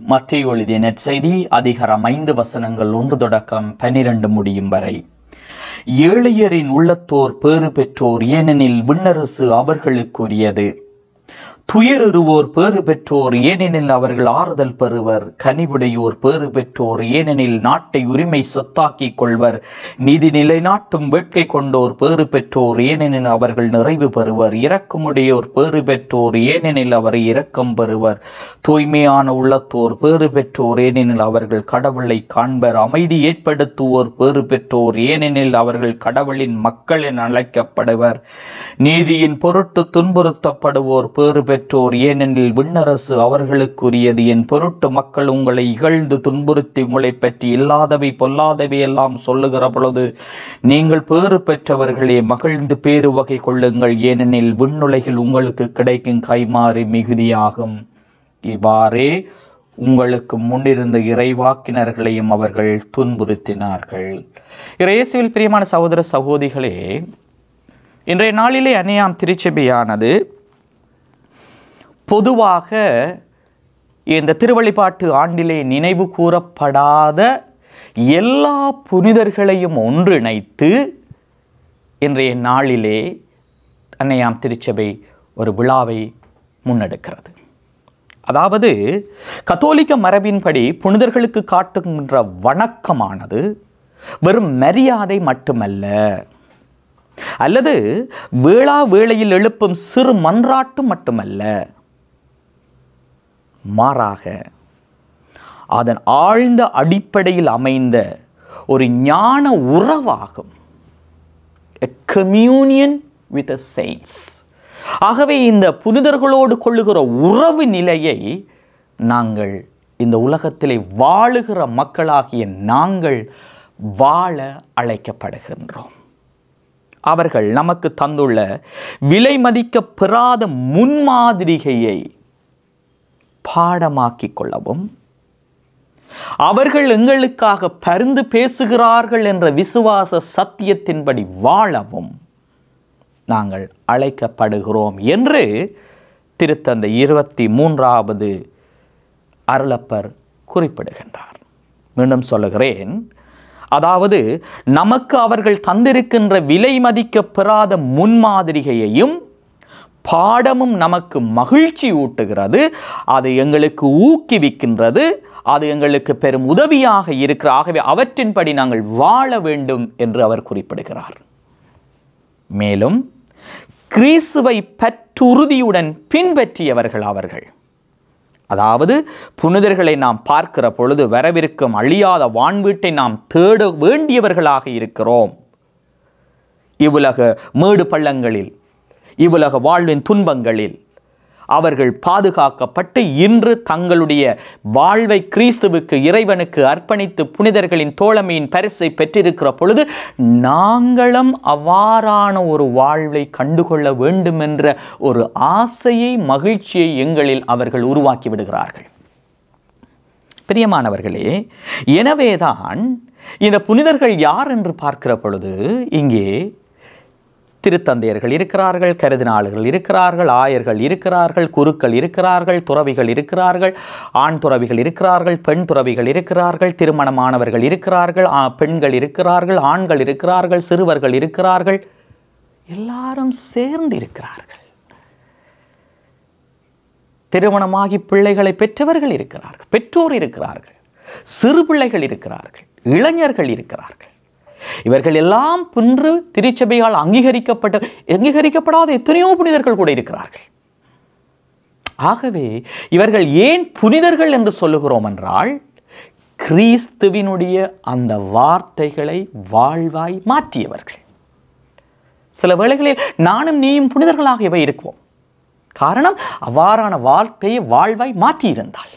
மத்திய எழுதிய நற்செய்தி அதிகாரம் ஐந்து வசனங்கள் ஒன்று தொடக்கம் பனிரெண்டு முடியும் வரை ஏழையரின் உள்ளத்தோர் பேறு பெற்றோர் ஏனெனில் விண்ணரசு அவர்களுக்குரியது துயருருவோர் பேறு பெற்றோர் ஏனெனில் அவர்கள் ஆறுதல் பெறுவர் கனிவுடையோர் பேறு பெற்றோர் ஏனெனில் நாட்டை உரிமை சொத்தாக்கிக் கொள்வர் நீதி நிலைநாட்டும் வேட்கை கொண்டோர் பேறு பெற்றோர் ஏனெனில் அவர்கள் நிறைவு பெறுவர் இரக்கமுடையோர் பேறு பெற்றோர் ஏனெனில் அவர் இரக்கம் பெறுவர் தூய்மையான உள்ளத்தோர் பேறு பெற்றோர் ஏனெனில் அவர்கள் கடவுளை காண்பர் அமைதி ஏற்படுத்துவோர் பேறு பெற்றோர் ஏனெனில் அவர்கள் கடவுளின் மக்கள் என அழைக்கப்படுவர் நீதியின் பொருட்டு துன்புறுத்தப்படுவோர் பேறு பெற்றோர் ஏனெனில் விண்ணரசு அவர்களுக்குரியது என் பொருட்டு மக்கள் உங்களை இகழ்ந்து துன்புறுத்தி உங்களை பற்றி இல்லாதவை பொல்லாதவை எல்லாம் சொல்லுகிற பொழுது நீங்கள் பேறு பெற்றவர்களே மகிழ்ந்து பேறு வகை கொள்ளுங்கள் ஏனெனில் விண்ணுலகில் உங்களுக்கு கிடைக்கும் கைமாறு மிகுதியாகும் இவ்வாறே உங்களுக்கு முன்னிருந்த இறைவாக்கினர்களையும் அவர்கள் துன்புறுத்தினார்கள் இறையேசுவில் பிரியமான சகோதர சகோதரிகளே இன்றைய நாளிலே அன்னையாம் திருச்சபையானது பொதுவாக இந்த திருவழிபாட்டு ஆண்டிலே நினைவு கூறப்படாத எல்லா புனிதர்களையும் ஒன்றிணைத்து இன்றைய நாளிலே அன்னையாம் திருச்சபை ஒரு விழாவை முன்னெடுக்கிறது அதாவது கத்தோலிக்க மரபின்படி புனிதர்களுக்கு காட்டுகின்ற வணக்கமானது வெறும் மரியாதை மட்டுமல்ல அல்லது வேளா வேளையில் எழுப்பும் சிறு மன்றாட்டு மட்டுமல்ல மாறாக அதன் ஆழ்ந்த அடிப்படையில் அமைந்த ஒரு ஞான உறவாகும் கம்யூனியன் வித் செயின்ஸ் ஆகவே இந்த புனிதர்களோடு கொள்ளுகிற உறவு நிலையை நாங்கள் இந்த உலகத்திலே வாழுகிற மக்களாகிய நாங்கள் வாழ அழைக்கப்படுகின்றோம் அவர்கள் நமக்கு தந்துள்ள விலை மதிக்க பெறாத முன்மாதிரிகையை பாடமாக்கிக் கொள்ளவும் அவர்கள் எங்களுக்காக பரிந்து பேசுகிறார்கள் என்ற விசுவாச சத்தியத்தின்படி வாழவும் நாங்கள் அழைக்கப்படுகிறோம் என்று திருத்தந்தை இருபத்தி மூன்றாவது அருளப்பர் குறிப்பிடுகின்றார் மீண்டும் சொல்லுகிறேன் அதாவது நமக்கு அவர்கள் தந்திருக்கின்ற விலை மதிக்க பெறாத முன்மாதிரிகையையும் பாடமும் நமக்கு மகிழ்ச்சி ஊட்டுகிறது அது எங்களுக்கு ஊக்குவிக்கின்றது அது எங்களுக்கு பெரும் உதவியாக இருக்கிற ஆகவே அவற்றின்படி நாங்கள் வாழ வேண்டும் என்று அவர் குறிப்பிடுகிறார் மேலும் கிறிஸ்துவை பற்றுறுதியுடன் பின்பற்றியவர்கள் அவர்கள் அதாவது புனிதர்களை நாம் பார்க்கிற பொழுது வரவிருக்கும் அழியாத வான்வீட்டை நாம் தேட வேண்டியவர்களாக இருக்கிறோம் இவ்வுலக மேடு பள்ளங்களில் இவ்வுலக வாழ்வின் துன்பங்களில் அவர்கள் பாதுகாக்கப்பட்டு இன்று தங்களுடைய வாழ்வை கிறிஸ்துவுக்கு இறைவனுக்கு அர்ப்பணித்து புனிதர்களின் தோழமையின் பரிசை பெற்றிருக்கிற பொழுது நாங்களும் அவ்வாறான ஒரு வாழ்வை கண்டுகொள்ள வேண்டும் என்ற ஒரு ஆசையை மகிழ்ச்சியை எங்களில் அவர்கள் உருவாக்கி விடுகிறார்கள் பிரியமானவர்களே எனவேதான் இந்த புனிதர்கள் யார் என்று பார்க்கிற பொழுது இங்கே திருத்தந்தையர்கள் இருக்கிறார்கள் கருதினாளர்கள் இருக்கிறார்கள் ஆயர்கள் இருக்கிறார்கள் குருக்கள் இருக்கிறார்கள் துறவிகள் இருக்கிறார்கள் ஆண் துறவிகள் இருக்கிறார்கள் பெண் துறவிகள் இருக்கிறார்கள் திருமணமானவர்கள் இருக்கிறார்கள் ஆ- பெண்கள் இருக்கிறார்கள் ஆண்கள் இருக்கிறார்கள் சிறுவர்கள் இருக்கிறார்கள் எல்லாரும் சேர்ந்து இருக்கிறார்கள் திருமணமாகி பிள்ளைகளை பெற்றவர்கள் இருக்கிறார்கள் பெற்றோர் இருக்கிறார்கள் சிறு பிள்ளைகள் இருக்கிறார்கள் இளைஞர்கள் இருக்கிறார்கள் இவர்கள் எல்லாம் பின்று திருச்சபையால் அங்கீகரிக்கப்பட்ட அங்கீகரிக்கப்படாத எத்தனையோ புனிதர்கள் கூட இருக்கிறார்கள் ஆகவே இவர்கள் ஏன் புனிதர்கள் என்று சொல்லுகிறோம் என்றால் கிறிஸ்துவினுடைய அந்த வார்த்தைகளை வாழ்வாய் மாற்றியவர்கள் சில வேளைகளில் நானும் நீயும் புனிதர்களாகவே இருக்குவோம் காரணம் அவ்வாறான வாழ்க்கையை வாழ்வாய் மாற்றியிருந்தாள்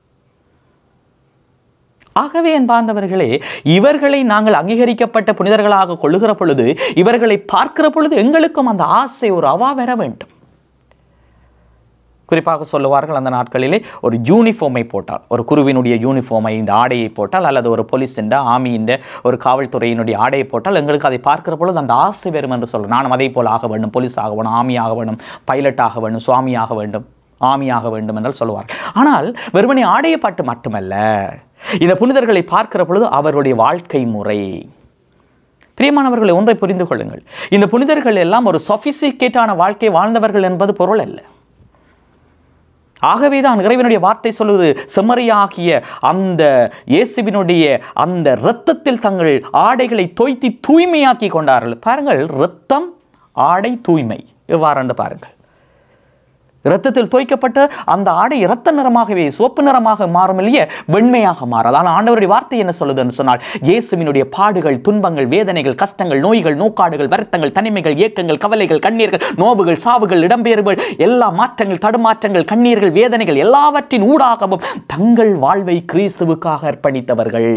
ஆகவே என்பார்ந்தவர்களே இவர்களை நாங்கள் அங்கீகரிக்கப்பட்ட புனிதர்களாக கொள்ளுகிற பொழுது இவர்களை பார்க்கிற பொழுது எங்களுக்கும் அந்த ஆசை ஒரு அவா வர வேண்டும் குறிப்பாக சொல்லுவார்கள் அந்த நாட்களிலே ஒரு யூனிஃபார்மை போட்டால் ஒரு குருவினுடைய யூனிஃபார்மை இந்த ஆடையை போட்டால் அல்லது ஒரு போலீஸின் ஆமியின் ஒரு காவல்துறையினுடைய ஆடையை போட்டால் எங்களுக்கு அதை பார்க்கிற பொழுது அந்த ஆசை வரும் என்று சொல்கிறோம் நானும் அதே போல் ஆக வேண்டும் போலீஸ் ஆக வேணும் ஆமி ஆக வேணும் பைலட் ஆக வேண்டும் சுவாமி ஆக வேண்டும் ஆமியாக வேண்டும் என்றால் சொல்லுவார்கள் ஆனால் வெறுமனே ஆடைய பாட்டு மட்டுமல்ல இந்த புனிதர்களை பார்க்கிற பொழுது அவருடைய வாழ்க்கை முறை பிரியமானவர்களை ஒன்றை புரிந்து கொள்ளுங்கள் இந்த புனிதர்கள் எல்லாம் ஒரு சொபிசிகேட்டான வாழ்க்கை வாழ்ந்தவர்கள் என்பது பொருள் அல்ல ஆகவேதான் இறைவனுடைய வார்த்தை சொல்லுவது செம்மறியாகிய அந்த இயேசுவினுடைய அந்த இரத்தத்தில் தங்கள் ஆடைகளை தோய்த்தி தூய்மையாக்கி கொண்டார்கள் பாருங்கள் இரத்தம் ஆடை தூய்மை எவ்வாறு பாருங்கள் இரத்தத்தில் தோய்க்கப்பட்ட அந்த ஆடை இரத்த நிறமாகவே சிவப்பு நிறமாக மாறும் இல்லையே வெண்மையாக மாறாது ஆனால் ஆண்டவருடைய வார்த்தை என்ன சொல்லுதுன்னு சொன்னால் இயேசுவினுடைய பாடுகள் துன்பங்கள் வேதனைகள் கஷ்டங்கள் நோய்கள் நோக்காடுகள் வருத்தங்கள் தனிமைகள் ஏக்கங்கள் கவலைகள் கண்ணீர்கள் நோவுகள் சாவுகள் இடம்பெயர்வுகள் எல்லா மாற்றங்கள் தடுமாற்றங்கள் கண்ணீர்கள் வேதனைகள் எல்லாவற்றின் ஊடாகவும் தங்கள் வாழ்வை கிறிஸ்துவுக்காக அர்ப்பணித்தவர்கள்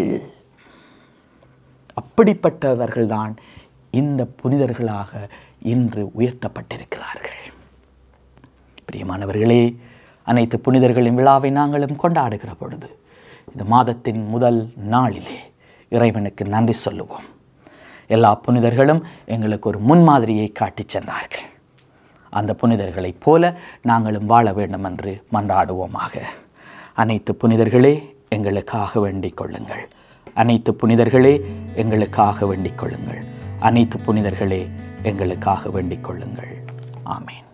அப்படிப்பட்டவர்கள்தான் இந்த புனிதர்களாக இன்று உயர்த்தப்பட்டிருக்கிறார்கள் பிரியமானவர்களே அனைத்து புனிதர்களின் விழாவை நாங்களும் கொண்டாடுகிற பொழுது இந்த மாதத்தின் முதல் நாளிலே இறைவனுக்கு நன்றி சொல்லுவோம் எல்லா புனிதர்களும் எங்களுக்கு ஒரு முன்மாதிரியை காட்டிச் சென்றார்கள் அந்த புனிதர்களைப் போல நாங்களும் வாழ வேண்டும் என்று மன்றாடுவோமாக அனைத்து புனிதர்களே எங்களுக்காக வேண்டிக் கொள்ளுங்கள் அனைத்து புனிதர்களே எங்களுக்காக வேண்டிக் கொள்ளுங்கள் அனைத்து புனிதர்களே எங்களுக்காக வேண்டிக் கொள்ளுங்கள் ஆமேன்